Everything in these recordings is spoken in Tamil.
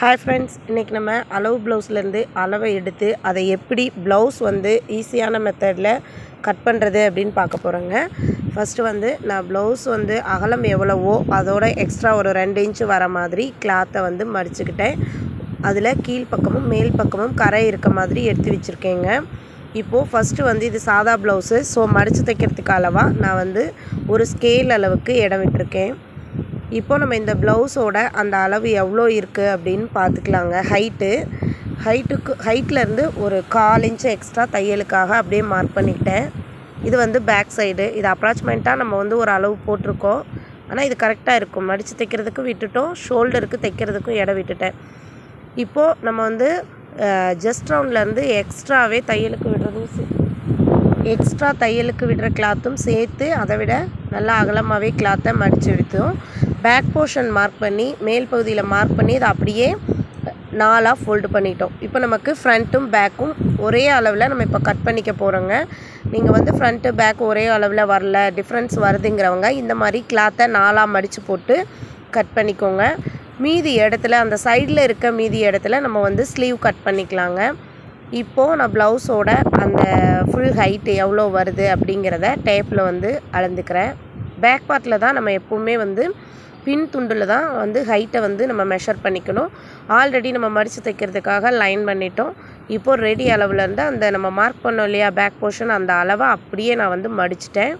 ஹாய் ஃப்ரெண்ட்ஸ் இன்றைக்கி நம்ம அளவு ப்ளவுஸ்லேருந்து அளவை எடுத்து அதை எப்படி ப்ளவுஸ் வந்து ஈஸியான மெத்தடில் கட் பண்ணுறது அப்படின்னு பார்க்க போகிறோங்க ஃபஸ்ட்டு வந்து நான் ப்ளவுஸ் வந்து அகலம் எவ்வளவோ அதோட எக்ஸ்ட்ரா ஒரு ரெண்டு இன்ச்சு வர மாதிரி கிளாத்தை வந்து மடிச்சுக்கிட்டேன் அதில் கீழ்ப்பக்கமும் மேல் பக்கமும் கரை இருக்க மாதிரி எடுத்து வச்சுருக்கேங்க இப்போது ஃபஸ்ட்டு வந்து இது சாதா ப்ளவுஸு ஸோ மடித்து தைக்கிறதுக்கு அளவாக நான் வந்து ஒரு ஸ்கேல் அளவுக்கு இடம் விட்டுருக்கேன் இப்போ நம்ம இந்த ப்ளவுஸோட அந்த அளவு எவ்வளோ இருக்குது அப்படின்னு பார்த்துக்கலாங்க ஹைட்டு ஹைட்டுக்கு ஹைட்லேருந்து ஒரு கால் இன்ச்சு எக்ஸ்ட்ரா தையலுக்காக அப்படியே மார்க் பண்ணிக்கிட்டேன் இது வந்து பேக் சைடு இது அப்ராச்மெண்ட்டாக நம்ம வந்து ஒரு அளவு போட்டிருக்கோம் ஆனால் இது கரெக்டாக இருக்கும் மடித்து தைக்கிறதுக்கும் விட்டுட்டோம் ஷோல்டருக்கு தைக்கிறதுக்கும் இடம் விட்டுட்டேன் இப்போது நம்ம வந்து ஜஸ்ட் ரவுண்ட்லேருந்து எக்ஸ்ட்ராவே தையலுக்கு விடுறதும் சே- எக்ஸ்ட்ரா தையலுக்கு விடுற கிளாத்தும் சேர்த்து அதை விட நல்லா அகலமாகவே கிளாத்தை மடித்து எடுத்தோம் பேக் போர்ஷன் மார்க் பண்ணி மேல் பகுதியில் மார்க் பண்ணி அதை அப்படியே நாலாக ஃபோல்டு பண்ணிட்டோம் இப்போ நமக்கு ஃப்ரண்ட்டும் பேக்கும் ஒரே அளவில் நம்ம இப்போ கட் பண்ணிக்க போகிறோங்க நீங்கள் வந்து ஃப்ரண்ட்டு பேக் ஒரே அளவில் வரல டிஃப்ரென்ஸ் வருதுங்கிறவங்க இந்த மாதிரி கிளாத்தை நாலாக மடித்து போட்டு கட் பண்ணிக்கோங்க மீதி இடத்துல அந்த சைடில் இருக்க மீதி இடத்துல நம்ம வந்து ஸ்லீவ் கட் பண்ணிக்கலாங்க இப்போது நான் ப்ளவுஸோட அந்த ஃபுல் ஹைட்டு எவ்வளோ வருது அப்படிங்கிறத டேப்பில் வந்து அளந்துக்கிறேன் பேக் பார்ட்டில் தான் நம்ம எப்போவுமே வந்து பின் துண்டில் தான் வந்து ஹைட்டை வந்து நம்ம மெஷர் பண்ணிக்கணும் ஆல்ரெடி நம்ம மடித்து தைக்கிறதுக்காக லைன் பண்ணிட்டோம் இப்போது ரெடி அளவுலேருந்து அந்த நம்ம மார்க் பண்ணோம் இல்லையா பேக் போர்ஷன் அந்த அளவை அப்படியே நான் வந்து மடிச்சிட்டேன்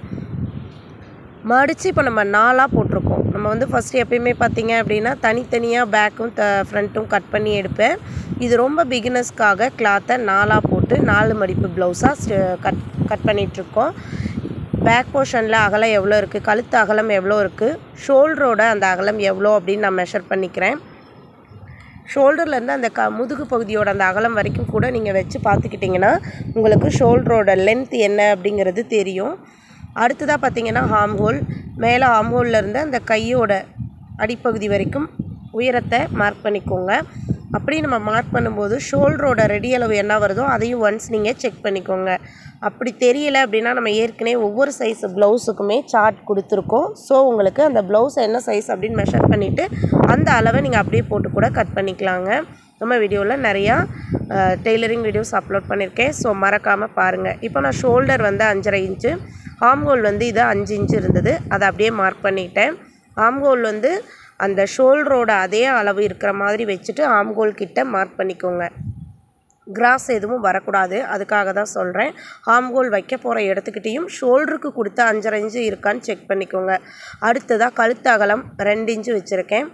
மடித்து இப்போ நம்ம நாலாக போட்டிருக்கோம் நம்ம வந்து ஃபஸ்ட்டு எப்பயுமே பார்த்தீங்க அப்படின்னா தனித்தனியாக பேக்கும் த ஃப்ரண்ட்டும் கட் பண்ணி எடுப்பேன் இது ரொம்ப பிகினர்ஸ்க்காக கிளாத்தை நாலாக போட்டு நாலு மடிப்பு ப்ளவுஸாக கட் கட் பண்ணிகிட்ருக்கோம் பேக் போர்ஷனில் அகலம் எவ்வளோ இருக்குது கழுத்து அகலம் எவ்வளோ இருக்குது ஷோல்டரோட அந்த அகலம் எவ்வளோ அப்படின்னு நான் மெஷர் பண்ணிக்கிறேன் ஷோல்டர்லேருந்து அந்த க முதுகு பகுதியோட அந்த அகலம் வரைக்கும் கூட நீங்கள் வச்சு பார்த்துக்கிட்டிங்கன்னா உங்களுக்கு ஷோல்டரோட லென்த் என்ன அப்படிங்கிறது தெரியும் அடுத்ததாக பார்த்தீங்கன்னா ஹார்ம் ஹோல் மேலே ஹார்ம் ஹோல்லேருந்து அந்த கையோட அடிப்பகுதி வரைக்கும் உயரத்தை மார்க் பண்ணிக்கோங்க அப்படி நம்ம மார்க் பண்ணும்போது ஷோல்டரோட ரெடி அளவு என்ன வருதோ அதையும் ஒன்ஸ் நீங்கள் செக் பண்ணிக்கோங்க அப்படி தெரியல அப்படின்னா நம்ம ஏற்கனவே ஒவ்வொரு சைஸ் ப்ளவுஸுக்குமே சார்ட் கொடுத்துருக்கோம் ஸோ உங்களுக்கு அந்த ப்ளவுஸ் என்ன சைஸ் அப்படின்னு மெஷர் பண்ணிவிட்டு அந்த அளவை நீங்கள் அப்படியே போட்டு கூட கட் பண்ணிக்கலாங்க நம்ம வீடியோவில் நிறையா டெய்லரிங் வீடியோஸ் அப்லோட் பண்ணியிருக்கேன் ஸோ மறக்காமல் பாருங்கள் இப்போ நான் ஷோல்டர் வந்து அஞ்சரை இன்ச்சு ஆம்கோல் வந்து இது அஞ்சு இன்ச்சு இருந்தது அதை அப்படியே மார்க் பண்ணிட்டேன் ஆம்கோல் வந்து அந்த ஷோல்டரோட அதே அளவு இருக்கிற மாதிரி வச்சுட்டு ஆம்கோல் கிட்ட மார்க் பண்ணிக்கோங்க கிராஸ் எதுவும் வரக்கூடாது அதுக்காக தான் சொல்கிறேன் ஆம்கோல் வைக்க போகிற இடத்துக்கிட்டேயும் ஷோல்டருக்கு கொடுத்த அஞ்சரை இன்ச்சு இருக்கான்னு செக் பண்ணிக்கோங்க அடுத்ததாக கழுத்து அகலம் ரெண்டு இன்ச்சு வச்சுருக்கேன்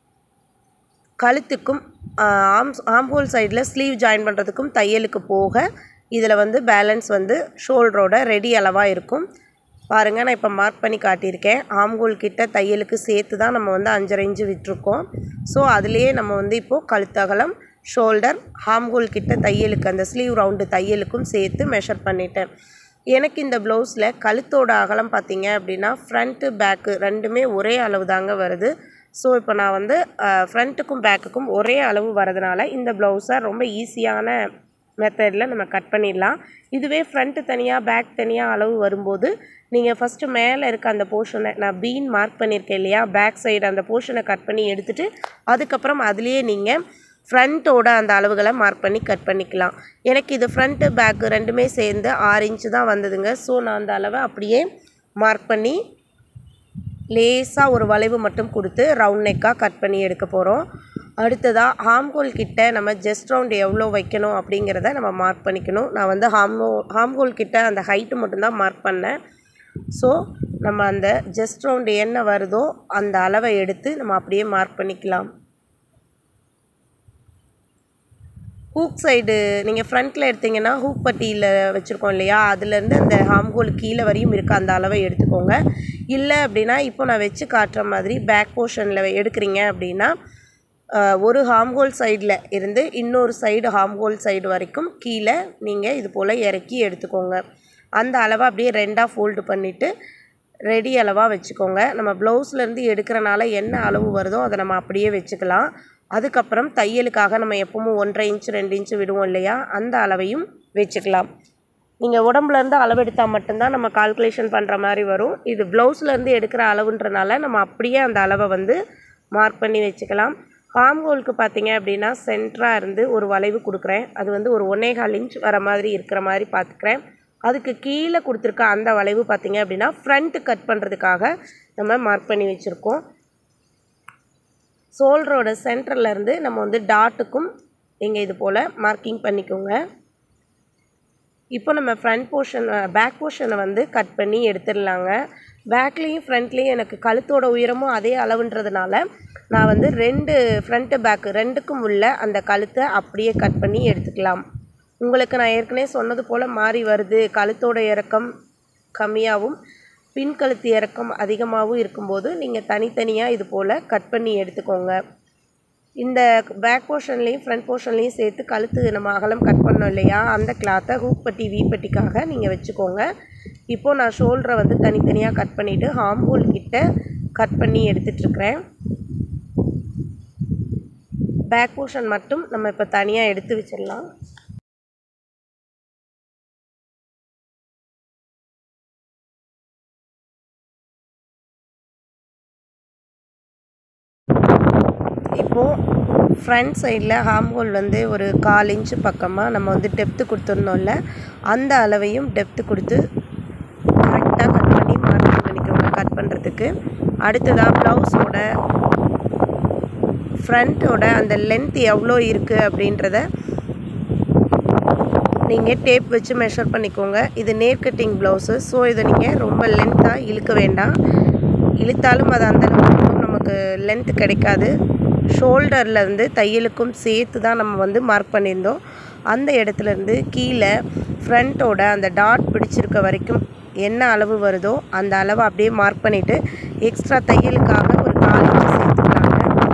கழுத்துக்கும் ஆம் ஆம்ஹோல் சைடில் ஸ்லீவ் ஜாயின் பண்ணுறதுக்கும் தையலுக்கு போக இதில் வந்து பேலன்ஸ் வந்து ஷோல்டரோட ரெடி அளவாக இருக்கும் பாருங்கள் நான் இப்போ மார்க் பண்ணி காட்டியிருக்கேன் ஆம்கோல் கிட்ட தையலுக்கு சேர்த்து தான் நம்ம வந்து அஞ்சரை இன்ச்சு விட்டுருக்கோம் ஸோ அதுலேயே நம்ம வந்து இப்போது கழுத்தகலம் ஷோல்டர் ஆம்கோல் கிட்ட தையலுக்கு அந்த ஸ்லீவ் ரவுண்டு தையலுக்கும் சேர்த்து மெஷர் பண்ணிட்டேன் எனக்கு இந்த ப்ளவுஸில் கழுத்தோட அகலம் பார்த்தீங்க அப்படின்னா ஃப்ரண்ட்டு பேக்கு ரெண்டுமே ஒரே அளவு தாங்க வருது ஸோ இப்போ நான் வந்து ஃப்ரண்ட்டுக்கும் பேக்குக்கும் ஒரே அளவு வரதுனால இந்த ப்ளவுஸை ரொம்ப ஈஸியான மெத்தடில் நம்ம கட் பண்ணிடலாம் இதுவே ஃப்ரண்ட்டு தனியாக பேக் தனியாக அளவு வரும்போது நீங்கள் ஃபஸ்ட்டு மேலே இருக்க அந்த போர்ஷனை நான் பீன் மார்க் பண்ணியிருக்கேன் இல்லையா பேக் சைடு அந்த போர்ஷனை கட் பண்ணி எடுத்துகிட்டு அதுக்கப்புறம் அதுலேயே நீங்கள் ஃப்ரண்ட்டோட அந்த அளவுகளை மார்க் பண்ணி கட் பண்ணிக்கலாம் எனக்கு இது ஃப்ரண்ட்டு பேக்கு ரெண்டுமே சேர்ந்து ஆறு இன்ச்சு தான் வந்ததுங்க ஸோ நான் அந்த அளவை அப்படியே மார்க் பண்ணி லேசாக ஒரு வளைவு மட்டும் கொடுத்து ரவுண்ட் நெக்காக கட் பண்ணி எடுக்க போகிறோம் அடுத்ததாக ஹாம்கோல் கிட்ட நம்ம ஜஸ்ட் ரவுண்ட் எவ்வளோ வைக்கணும் அப்படிங்கிறத நம்ம மார்க் பண்ணிக்கணும் நான் வந்து ஹாம்கோ ஹாம்கோல் கிட்ட அந்த ஹைட்டு மட்டும்தான் மார்க் பண்ணேன் ஸோ நம்ம அந்த ஜஸ்ட் ரவுண்டு என்ன வருதோ அந்த அளவை எடுத்து நம்ம அப்படியே மார்க் பண்ணிக்கலாம் ஹூக் சைடு நீங்கள் ஃப்ரண்ட்டில் எடுத்தீங்கன்னா ஹூக் பட்டியில் வச்சுருக்கோம் இல்லையா அதுலேருந்து அந்த ஹாம்கோல் கீழே வரையும் இருக்க அந்த அளவை எடுத்துக்கோங்க இல்லை அப்படின்னா இப்போ நான் வச்சு காட்டுற மாதிரி பேக் போர்ஷனில் எடுக்கிறீங்க அப்படின்னா அஹ், ஒரு ஹாம்கோல் சைடில் இருந்து இன்னொரு சைடு ஹாம்கோல் சைடு வரைக்கும் கீழே நீங்கள் இது போல் இறக்கி எடுத்துக்கோங்க அந்த அளவை அப்படியே ரெண்டாக ஃபோல்டு பண்ணிவிட்டு ரெடி அளவாக வச்சுக்கோங்க நம்ம ப்ளவுஸ்லேருந்து எடுக்கிறனால என்ன அளவு வருதோ அதை நம்ம அப்படியே வச்சுக்கலாம் அதுக்கப்புறம் தையலுக்காக நம்ம எப்பவும் ஒன்றரை இன்ச்சு ரெண்டு இன்ச்சு விடுவோம் இல்லையா அந்த அளவையும் வச்சுக்கலாம் நீங்கள் உடம்புலேருந்து அளவெடுத்தால் மட்டும்தான் நம்ம கால்குலேஷன் பண்ணுற மாதிரி வரும் இது ப்ளவுஸ்லேருந்து எடுக்கிற அளவுன்றனால நம்ம அப்படியே அந்த அளவை வந்து மார்க் பண்ணி வச்சுக்கலாம் ஆம் ஹோலுக்கு பார்த்தீங்க அப்படின்னா சென்டராக இருந்து ஒரு வளைவு கொடுக்குறேன் அது வந்து ஒரு ஒன்னேகால் இன்ச் வர மாதிரி இருக்கிற மாதிரி பார்த்துக்கிறேன் அதுக்கு கீழே கொடுத்துருக்க அந்த வளைவு பார்த்தீங்க அப்படின்னா ஃப்ரண்ட் கட் பண்ணுறதுக்காக நம்ம மார்க் பண்ணி வச்சுருக்கோம் ஷோல்டரோட சென்டர்லேருந்து நம்ம வந்து டாட்டுக்கும் நீங்கள் இது போல் மார்க்கிங் பண்ணிக்கோங்க இப்போ நம்ம ஃப்ரண்ட் போர்ஷன் பேக் போர்ஷனை வந்து கட் பண்ணி எடுத்துடலாங்க பேக்லேயும் ஃப்ரண்ட்லேயும் எனக்கு கழுத்தோட உயரமும் அதே அளவுன்றதுனால நான் வந்து ரெண்டு ஃப்ரண்ட்டு பேக்கு ரெண்டுக்கும் உள்ள அந்த கழுத்தை அப்படியே கட் பண்ணி எடுத்துக்கலாம் உங்களுக்கு நான் ஏற்கனவே சொன்னது போல் மாறி வருது கழுத்தோட இறக்கம் கம்மியாகவும் பின் கழுத்து இறக்கம் அதிகமாகவும் இருக்கும்போது நீங்கள் தனித்தனியாக இது போல் கட் பண்ணி எடுத்துக்கோங்க இந்த பேக் போர்ஷன்லேயும் ஃப்ரண்ட் போர்ஷன்லேயும் சேர்த்து கழுத்து நம்ம அகலம் கட் பண்ணோம் இல்லையா அந்த கிளாத்தை ஹூக் பட்டி வீ பட்டிக்காக நீங்கள் வச்சுக்கோங்க இப்போது நான் ஷோல்டரை வந்து தனித்தனியாக கட் பண்ணிவிட்டு ஹார்ம்ஹோல் கிட்ட கட் பண்ணி எடுத்துட்ருக்கிறேன் பேக் போர்ஷன் மட்டும் நம்ம இப்போ தனியாக எடுத்து வச்சிடலாம் இப்போது ஃப்ரண்ட் சைடில் ஹார்ம்ஹோல் வந்து ஒரு கால் இன்ச்சு பக்கமாக நம்ம வந்து டெப்த்து கொடுத்துருந்தோம்ல அந்த அளவையும் டெப்த்து கொடுத்து கரெக்டாக கட் பண்ணி மார்க்கிங் பண்ணிக்கோங்க கட் பண்ணுறதுக்கு அடுத்ததாக ப்ளவுஸோட ஃப்ரண்ட்டோட அந்த லென்த் எவ்வளோ இருக்குது அப்படின்றத நீங்கள் டேப் வச்சு மெஷர் பண்ணிக்கோங்க இது நேர் கட்டிங் ப்ளவுஸு ஸோ இதை நீங்கள் ரொம்ப லென்த்தாக இழுக்க வேண்டாம் இழுத்தாலும் அது அந்த அளவுக்கு நமக்கு லென்த் கிடைக்காது ஷோல்டர்லேருந்து தையலுக்கும் சேர்த்து தான் நம்ம வந்து மார்க் பண்ணியிருந்தோம் அந்த இடத்துலேருந்து கீழே ஃப்ரண்ட்டோட அந்த டாட் பிடிச்சிருக்க வரைக்கும் என்ன அளவு வருதோ அந்த அளவை அப்படியே மார்க் பண்ணிவிட்டு எக்ஸ்ட்ரா தையலுக்காக ஒரு கால் இன்ச்சு சேர்த்துக்கலாங்க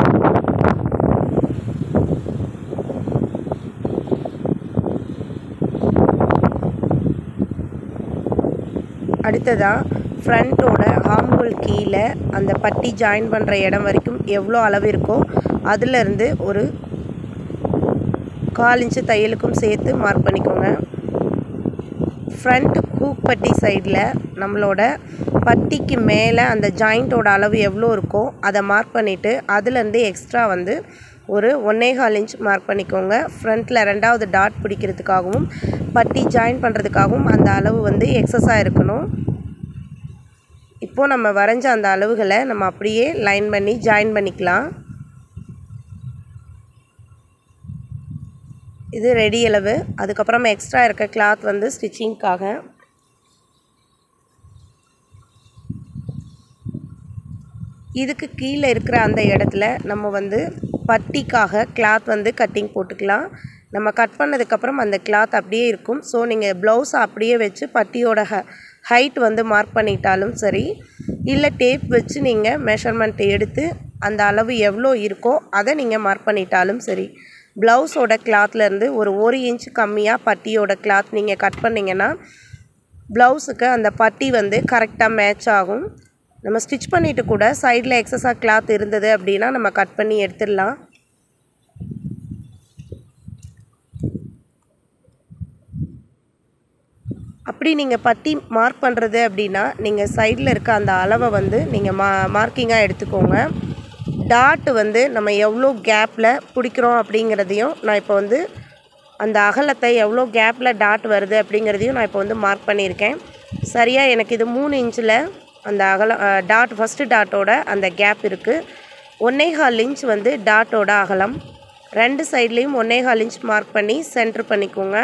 அடுத்ததாக ஃப்ரண்ட்டோட ஆம்ஹோல் கீழே அந்த பட்டி ஜாயின் பண்ணுற இடம் வரைக்கும் எவ்வளோ அளவு இருக்கோ அதுலேருந்து ஒரு கால் இன்ச்சு தையலுக்கும் சேர்த்து மார்க் பண்ணிக்கோங்க ஃப்ரண்ட் ஹூக் பட்டி சைடில் நம்மளோட பட்டிக்கு மேலே அந்த ஜாயிண்ட்டோட அளவு எவ்வளோ இருக்கோ அதை மார்க் பண்ணிவிட்டு அதுலேருந்து எக்ஸ்ட்ரா வந்து ஒரு ஒன்னேகால் இன்ச் மார்க் பண்ணிக்கோங்க ஃப்ரண்ட்டில் ரெண்டாவது டாட் பிடிக்கிறதுக்காகவும் பட்டி ஜாயின் பண்ணுறதுக்காகவும் அந்த அளவு வந்து எக்ஸஸாக இருக்கணும் இப்போது நம்ம வரைஞ்ச அந்த அளவுகளை நம்ம அப்படியே லைன் பண்ணி ஜாயின் பண்ணிக்கலாம் இது ரெடி அளவு அதுக்கப்புறம் எக்ஸ்ட்ரா இருக்க கிளாத் வந்து ஸ்டிச்சிங்க்காக இதுக்கு கீழே இருக்கிற அந்த இடத்துல நம்ம வந்து பட்டிக்காக கிளாத் வந்து கட்டிங் போட்டுக்கலாம் நம்ம கட் பண்ணதுக்கப்புறம் அந்த கிளாத் அப்படியே இருக்கும் ஸோ நீங்கள் ப்ளவுஸ் அப்படியே வச்சு பட்டியோட ஹ ஹைட் வந்து மார்க் பண்ணிட்டாலும் சரி இல்லை டேப் வச்சு நீங்கள் மெஷர்மெண்ட் எடுத்து அந்த அளவு எவ்வளோ இருக்கோ அதை நீங்கள் மார்க் பண்ணிட்டாலும் சரி ப்ளவுஸோட கிளாத்லேருந்து ஒரு ஒரு இன்ச் கம்மியாக பட்டியோட கிளாத் நீங்கள் கட் பண்ணிங்கன்னா ப்ளவுஸுக்கு அந்த பட்டி வந்து கரெக்டாக மேட்ச் ஆகும் நம்ம ஸ்டிச் பண்ணிவிட்டு கூட சைடில் எக்ஸஸாக கிளாத் இருந்தது அப்படின்னா நம்ம கட் பண்ணி எடுத்துடலாம் அப்படி நீங்கள் பட்டி மார்க் பண்ணுறது அப்படின்னா நீங்கள் சைடில் இருக்க அந்த அளவை வந்து நீங்கள் மா மார்க்கிங்காக எடுத்துக்கோங்க டாட் வந்து நம்ம எவ்வளோ கேப்பில் பிடிக்கிறோம் அப்படிங்கிறதையும் நான் இப்போ வந்து அந்த அகலத்தை எவ்வளோ கேப்பில் டாட் வருது அப்படிங்கிறதையும் நான் இப்போ வந்து மார்க் பண்ணியிருக்கேன் சரியாக எனக்கு இது மூணு இன்ச்சில் அந்த அகலம் டாட் ஃபஸ்ட்டு டாட்டோட அந்த கேப் இருக்குது ஒன்னேகால் இன்ச் வந்து டாட்டோட அகலம் ரெண்டு சைட்லேயும் ஒன்னேகால் இன்ச் மார்க் பண்ணி சென்ட்ரு பண்ணிக்கோங்க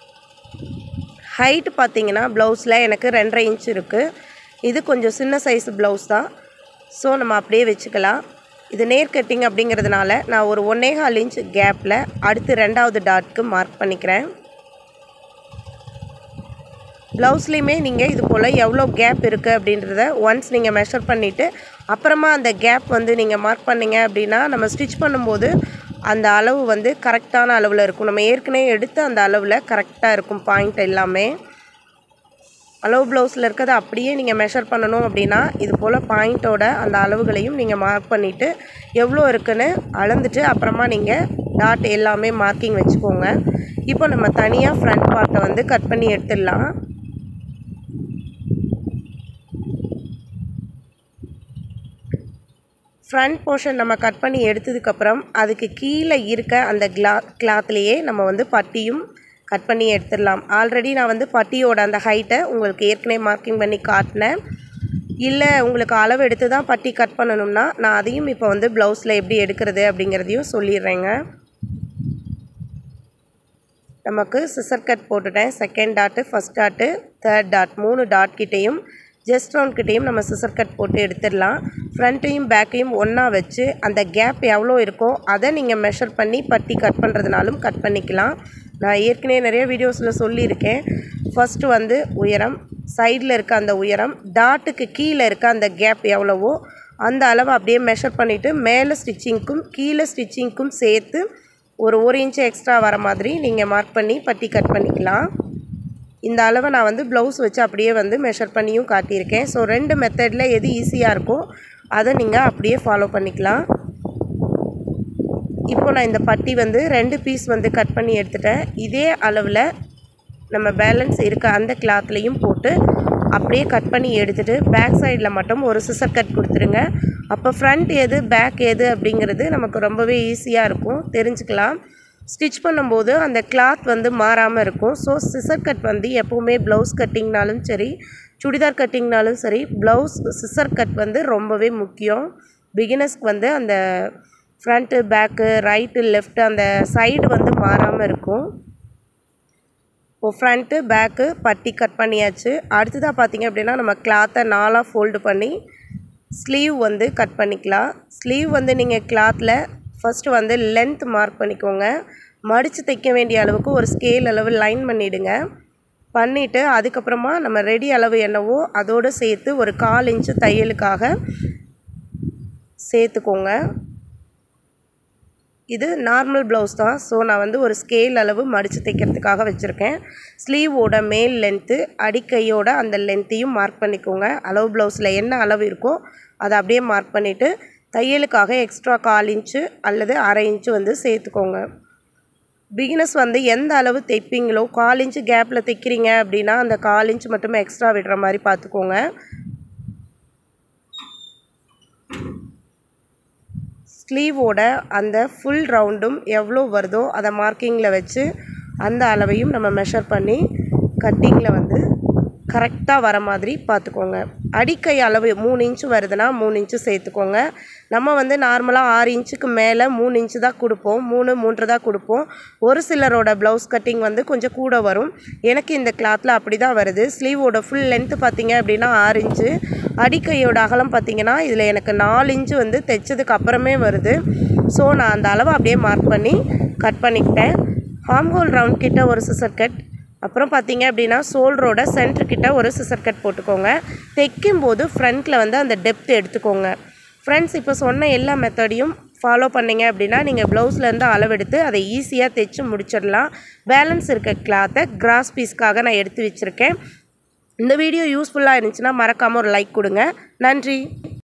ஹைட் பார்த்தீங்கன்னா ப்ளவுஸில் எனக்கு ரெண்டரை இன்ச் இருக்குது இது கொஞ்சம் சின்ன சைஸ் ப்ளவுஸ் தான் ஸோ நம்ம அப்படியே வச்சுக்கலாம் இது நேர் கட்டிங் அப்படிங்கிறதுனால நான் ஒரு ஒன்னேகால் இன்ச் கேப்பில் அடுத்து ரெண்டாவது டாட்க்கு மார்க் பண்ணிக்கிறேன் ப்ளவுஸ்லேயுமே நீங்கள் இது போல் எவ்வளோ கேப் இருக்குது அப்படின்றத ஒன்ஸ் நீங்கள் மெஷர் பண்ணிவிட்டு அப்புறமா அந்த கேப் வந்து நீங்கள் மார்க் பண்ணிங்க அப்படின்னா நம்ம ஸ்டிச் பண்ணும்போது அந்த அளவு வந்து கரெக்டான அளவில் இருக்கும் நம்ம ஏற்கனவே எடுத்த அந்த அளவில் கரெக்டாக இருக்கும் பாயிண்ட் எல்லாமே அளவு ப்ளவுஸில் இருக்கிறத அப்படியே நீங்கள் மெஷர் பண்ணணும் அப்படின்னா இது போல் பாயிண்ட்டோட அந்த அளவுகளையும் நீங்கள் மார்க் பண்ணிவிட்டு எவ்வளோ இருக்குன்னு அளந்துட்டு அப்புறமா நீங்கள் டாட் எல்லாமே மார்க்கிங் வச்சுக்கோங்க இப்போ நம்ம தனியாக ஃப்ரண்ட் பார்ட்டை வந்து கட் பண்ணி எடுத்துடலாம் ஃப்ரண்ட் போர்ஷன் நம்ம கட் பண்ணி எடுத்ததுக்கப்புறம் அதுக்கு கீழே இருக்க அந்த கிளா கிளாத்லேயே நம்ம வந்து பட்டியும் கட் பண்ணி எடுத்துடலாம் ஆல்ரெடி நான் வந்து பட்டியோட அந்த ஹைட்டை உங்களுக்கு ஏற்கனவே மார்க்கிங் பண்ணி காட்டினேன் இல்லை உங்களுக்கு அளவு எடுத்து தான் பட்டி கட் பண்ணணும்னா நான் அதையும் இப்போ வந்து ப்ளவுஸில் எப்படி எடுக்கிறது அப்படிங்கிறதையும் சொல்லிடுறேங்க நமக்கு சிசர் கட் போட்டுட்டேன் second dot first dot third dot மூணு டாட் கிட்டேயும் ஜஸ்ட் ரவுண்ட் கிட்டேயும் நம்ம சிசர் கட் போட்டு எடுத்துடலாம் ஃப்ரண்ட்டையும் பேக்கையும் ஒன்றா வச்சு அந்த கேப் எவ்வளோ இருக்கோ அதை நீங்கள் மெஷர் பண்ணி பட்டி கட் பண்ணுறதுனாலும் கட் பண்ணிக்கலாம் நான் ஏற்கனவே நிறைய வீடியோஸில் சொல்லியிருக்கேன் ஃபஸ்ட்டு வந்து உயரம் சைடில் இருக்க அந்த உயரம் டாட்டுக்கு கீழே இருக்க அந்த கேப் எவ்வளவோ அந்த அளவை அப்படியே மெஷர் பண்ணிவிட்டு மேலே ஸ்டிச்சிங்க்கும் கீழே ஸ்டிச்சிங்க்கும் சேர்த்து ஒரு ஒரு இன்ச்சு எக்ஸ்ட்ரா வர மாதிரி நீங்கள் மார்க் பண்ணி பட்டி கட் பண்ணிக்கலாம் இந்த அளவை நான் வந்து ப்ளவுஸ் வச்சு அப்படியே வந்து மெஷர் பண்ணியும் காட்டியிருக்கேன் ஸோ ரெண்டு மெத்தடில் எது ஈஸியாக இருக்கோ அதை நீங்கள் அப்படியே ஃபாலோ பண்ணிக்கலாம் இப்போ நான் இந்த பட்டி வந்து ரெண்டு பீஸ் வந்து கட் பண்ணி எடுத்துட்டேன் இதே அளவில் நம்ம பேலன்ஸ் இருக்க அந்த கிளாத்லேயும் போட்டு அப்படியே கட் பண்ணி எடுத்துகிட்டு பேக் சைடில் மட்டும் ஒரு சிசர் கட் கொடுத்துருங்க அப்போ ஃப்ரண்ட் எது பேக் எது அப்படிங்கிறது நமக்கு ரொம்பவே ஈஸியாக இருக்கும் தெரிஞ்சுக்கலாம் ஸ்டிச் பண்ணும்போது அந்த கிளாத் வந்து மாறாமல் இருக்கும் ஸோ சிசர் கட் வந்து எப்போவுமே ப்ளவுஸ் கட்டிங்னாலும் சரி சுடிதார் கட்டிங்னாலும் சரி ப்ளவுஸ் சிசர் கட் வந்து ரொம்பவே முக்கியம் பிகினர்ஸ்க்கு வந்து அந்த ஃப்ரண்ட்டு பேக்கு ரைட்டு லெஃப்ட்டு அந்த சைடு வந்து மாறாமல் இருக்கும் இப்போ ஃப்ரண்ட்டு பேக்கு பட்டி கட் பண்ணியாச்சு அடுத்ததாக பார்த்தீங்க அப்படின்னா நம்ம கிளாத்தை நாலாக ஃபோல்டு பண்ணி ஸ்லீவ் வந்து கட் பண்ணிக்கலாம் ஸ்லீவ் வந்து நீங்கள் கிளாத்தில் ஃபஸ்ட்டு வந்து லென்த் மார்க் பண்ணிக்கோங்க மடித்து தைக்க வேண்டிய அளவுக்கு ஒரு ஸ்கேல் அளவு லைன் பண்ணிவிடுங்க பண்ணிவிட்டு அதுக்கப்புறமா நம்ம ரெடி அளவு என்னவோ அதோடு சேர்த்து ஒரு கால் இன்ச்சு தையலுக்காக சேர்த்துக்கோங்க இது நார்மல் ப்ளவுஸ் தான் ஸோ நான் வந்து ஒரு ஸ்கேல் அளவு மடித்து தைக்கிறதுக்காக வச்சுருக்கேன் ஸ்லீவோட மேல் லென்த்து அடிக்கையோட அந்த லென்த்தையும் மார்க் பண்ணிக்கோங்க அளவு ப்ளவுஸில் என்ன அளவு இருக்கோ அதை அப்படியே மார்க் பண்ணிவிட்டு தையலுக்காக எக்ஸ்ட்ரா கால் இன்ச்சு அல்லது அரை இன்ச்சு வந்து சேர்த்துக்கோங்க பிகினர்ஸ் வந்து எந்த அளவு தைப்பீங்களோ கால் இன்ச்சு கேப்பில் தைக்கிறீங்க அப்படின்னா அந்த கால் இன்ச்சு மட்டும் எக்ஸ்ட்ரா விடுற மாதிரி பார்த்துக்கோங்க ஸ்லீவோட அந்த ஃபுல் ரவுண்டும் எவ்வளோ வருதோ அதை மார்க்கிங்கில் வச்சு அந்த அளவையும் நம்ம மெஷர் பண்ணி கட்டிங்கில் வந்து கரெக்டாக வர மாதிரி பார்த்துக்கோங்க அடிக்கை அளவு மூணு இன்ச்சு வருதுன்னா மூணு இன்ச்சு சேர்த்துக்கோங்க நம்ம வந்து நார்மலாக ஆறு இன்ச்சுக்கு மேலே மூணு இன்ச்சு தான் கொடுப்போம் மூணு மூன்று தான் கொடுப்போம் ஒரு சிலரோட ப்ளவுஸ் கட்டிங் வந்து கொஞ்சம் கூட வரும் எனக்கு இந்த கிளாத்தில் அப்படி தான் வருது ஸ்லீவோட ஃபுல் லென்த்து பார்த்தீங்க அப்படின்னா ஆறு இன்ச்சு அடிக்கையோட அகலம் பார்த்தீங்கன்னா இதில் எனக்கு நாலு இன்ச்சு வந்து தைச்சதுக்கு அப்புறமே வருது ஸோ நான் அந்த அளவை அப்படியே மார்க் பண்ணி கட் பண்ணிக்கிட்டேன் ஹாம்ஹோல் ரவுண்ட் கிட்ட ஒரு சிசர் கட் அப்புறம் பார்த்தீங்க அப்படின்னா ஷோல்டரோட சென்டர் கிட்ட ஒரு சிசர் கட் போட்டுக்கோங்க தைக்கும்போது ஃப்ரண்ட்டில் வந்து அந்த டெப்த் எடுத்துக்கோங்க ஃப்ரெண்ட்ஸ் இப்போ சொன்ன எல்லா மெத்தடையும் ஃபாலோ பண்ணீங்க அப்படின்னா நீங்கள் ப்ளவுஸ்லேருந்து அளவெடுத்து அதை ஈஸியாக தைச்சு முடிச்சிடலாம் பேலன்ஸ் இருக்க கிளாத்தை கிராஸ் பீஸ்க்காக நான் எடுத்து வச்சுருக்கேன் இந்த வீடியோ யூஸ்ஃபுல்லாக இருந்துச்சுன்னா மறக்காமல் ஒரு லைக் கொடுங்க நன்றி